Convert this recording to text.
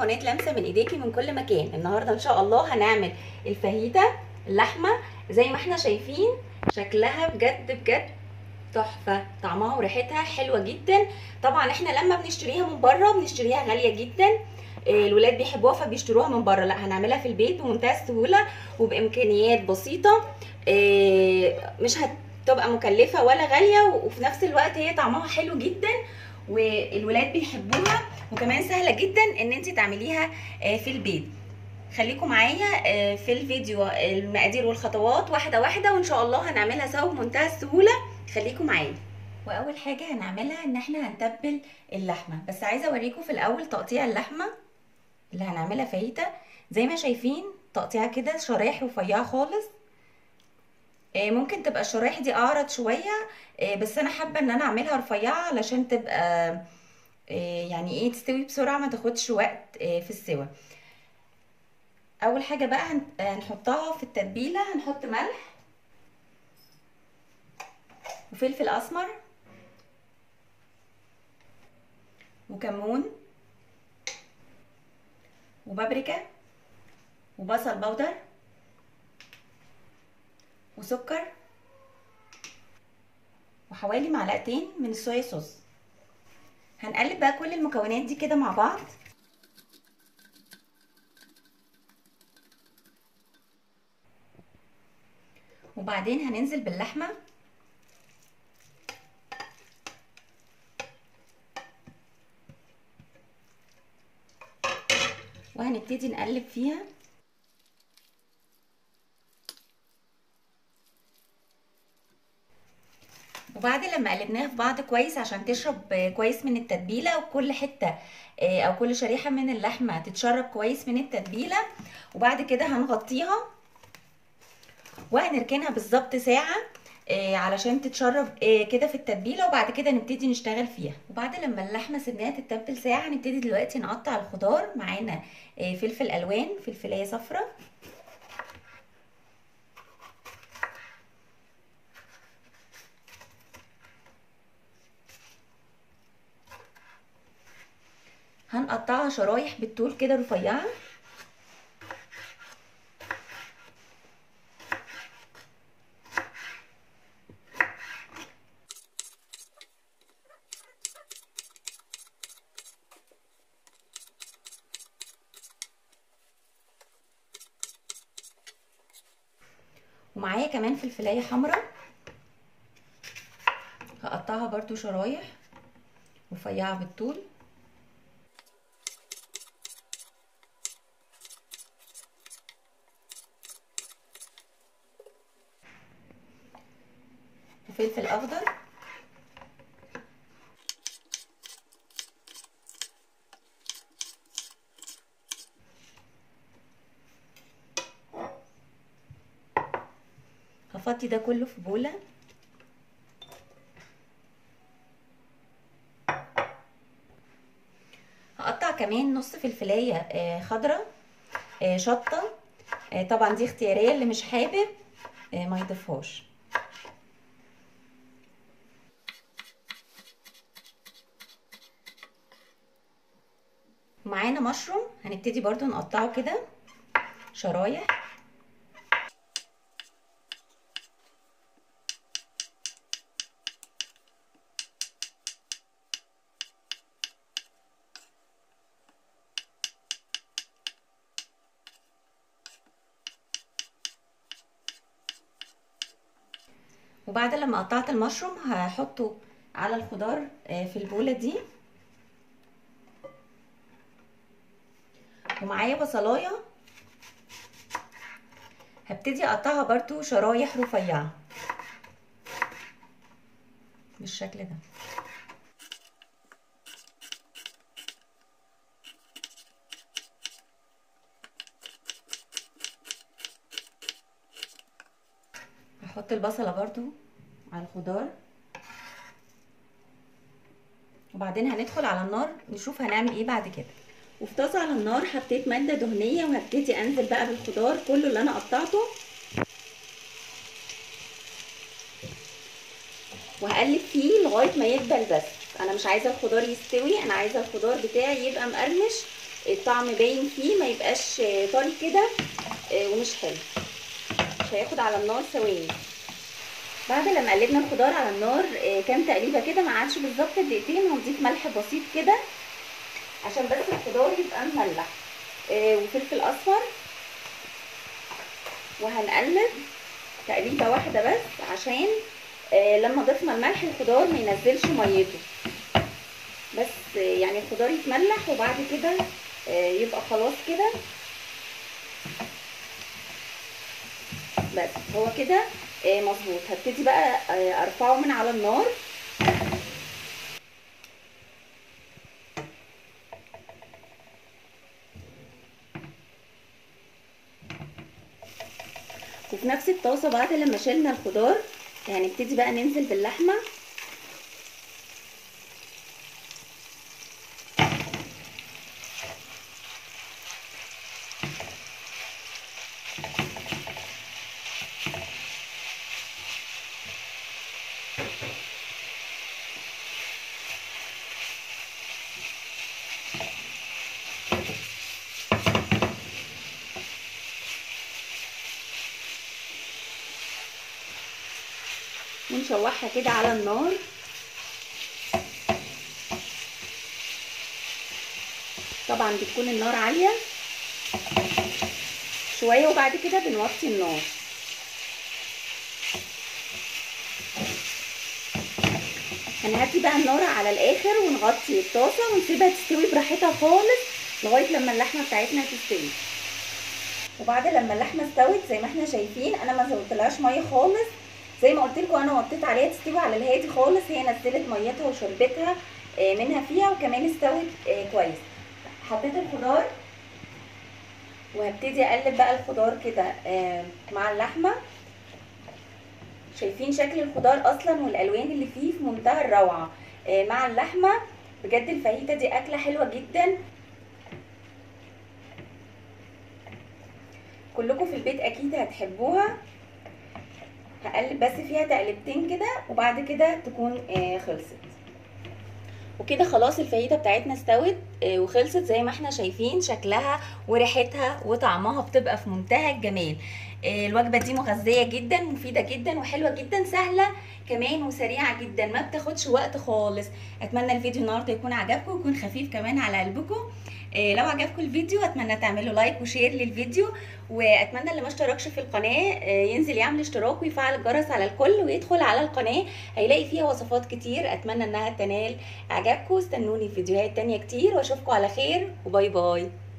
قناه لمسه من ايديكي من كل مكان النهارده ان شاء الله هنعمل الفاهيتا اللحمه زي ما احنا شايفين شكلها بجد بجد تحفه طعمها وريحتها حلوه جدا طبعا احنا لما بنشتريها من بره بنشتريها غاليه جدا إيه، الولاد بيحبوها فبيشتروها من بره لا هنعملها في البيت بمنتهى السهوله وبامكانيات بسيطه إيه، مش هتبقى مكلفه ولا غاليه وفي نفس الوقت هي طعمها حلو جدا والولاد بيحبوها وكمان سهله جدا ان انت تعمليها آه، في البيت خليكم معايا آه، في الفيديو المقادير والخطوات واحده واحده وان شاء الله هنعملها سوا بمنتهى السهوله خليكم معايا واول حاجه هنعملها ان احنا هنتبل اللحمه بس عايزه اوريكم في الاول تقطيع اللحمه اللي هنعملها فاهيتا زي ما شايفين تقطيعها كده شرايح رفيعه خالص آه، ممكن تبقى الشرايح دي اعرض شويه آه، بس انا حابه ان انا اعملها رفيعه علشان تبقى آه، يعني ايه تستوي بسرعه ما تاخدش وقت آه، في السوا اول حاجه بقى هن- هنحطها في التتبيله هنحط ملح وفلفل اسمر وكمون وبابريكا وبصل بودر وسكر وحوالي معلقتين من الصويا صوص هنقلب بقى كل المكونات دي كده مع بعض وبعدين هننزل باللحمه وهنبتدي نقلب فيها وبعد لما قلبناها في بعض كويس عشان تشرب كويس من التتبيله وكل حته او كل شريحه من اللحمه تتشرب كويس من التتبيله وبعد كده هنغطيها وهنركنها بالظبط ساعه علشان تتشرب كده في التتبيله وبعد كده نبتدي نشتغل فيها وبعد لما اللحمه سيبناها تتبل ساعه هنبتدي دلوقتي نقطع الخضار معانا فلفل الوان فلفلايه صفراء هنقطعها شرايح بالطول كده رفيعه ومعايا كمان فلفلايه حمراء هقطعها برضو شرايح رفيعه بالطول وفلفل اخضر هفضي ده كله في بوله هقطع كمان نص فلفلايه خضراء شطه طبعا دي اختياريه اللي مش حابب ما يضيفهاش معانا مشروم هنبتدي برضو نقطعه كده شرايح وبعد لما قطعت المشروم هحطه على الخضار في البولة دي ومعايا بصلايه هبتدي اقطعها برضو شرايح رفيعه بالشكل ده هحط البصله برضو على الخضار وبعدين هندخل على النار نشوف هنعمل ايه بعد كده وفي طاسه على النار حطيت ماده دهنيه وهبتدي انزل بقى بالخضار كله اللي انا قطعته وهقلب فيه لغايه ما يدبل بس انا مش عايزه الخضار يستوي انا عايزه الخضار بتاعي يبقى مقرمش الطعم باين فيه ما يبقاش طري كده ومش حلو مش هياخد على النار ثواني بعد لما قلبنا الخضار على النار كام تقليبه كده ما عادش بالظبط دقيقتين هنضيف ملح بسيط كده عشان بس الخضار يبقى مملح وفلفل اصفر وهنقلب تقليبه واحده بس عشان لما ضفنا الملح الخضار ما ينزلش ميته بس يعني الخضار يتملح وبعد كده يبقى خلاص كده بس هو كده مظبوط هبتدي بقى ارفعه من على النار وفي نفس الطاسه بعد لما شلنا الخضار هنبتدي بقى ننزل باللحمه ونشوحها كده على النار طبعا بتكون النار عالية شوية وبعد كده بنوطي النار هنهدي بقى النار على الاخر ونغطي الطاسة ونسيبها تستوي براحتها خالص لغاية لما اللحمة بتاعتنا تستوي وبعد لما اللحمة استوت زي ما احنا شايفين انا ما زودتلهاش مية خالص زي ما قلت لكم انا وطيت عليها تستوي على الهادي خالص هي نزلت ميتها وشربتها منها فيها وكمان استوت كويس حطيت الخضار وهبتدي اقلب بقى الخضار كده مع اللحمه شايفين شكل الخضار اصلا والالوان اللي فيه في منتهى الروعه مع اللحمه بجد الفاهيتا دي اكله حلوه جدا كلكم في البيت اكيد هتحبوها هقلب بس فيها تقلبتين كده وبعد كده تكون خلصت وكده خلاص الفاهيتا بتاعتنا استوت وخلصت زي ما احنا شايفين شكلها وريحتها وطعمها بتبقى في منتهى الجمال الوجبه دي مغذيه جدا مفيده جدا وحلوه جدا سهله كمان وسريعه جدا ما بتاخدش وقت خالص اتمنى الفيديو النهارده يكون عجبكم ويكون خفيف كمان على قلبكم لو عجبكم الفيديو اتمنى تعملوا لايك وشير للفيديو واتمنى اللي ما اشتركش في القناه ينزل يعمل اشتراك ويفعل الجرس على الكل ويدخل على القناه هيلاقي فيها وصفات كتير اتمنى انها تنال اعجابكم استنوني في فيديوهات تانية كتير واشوفكم على خير وباي باي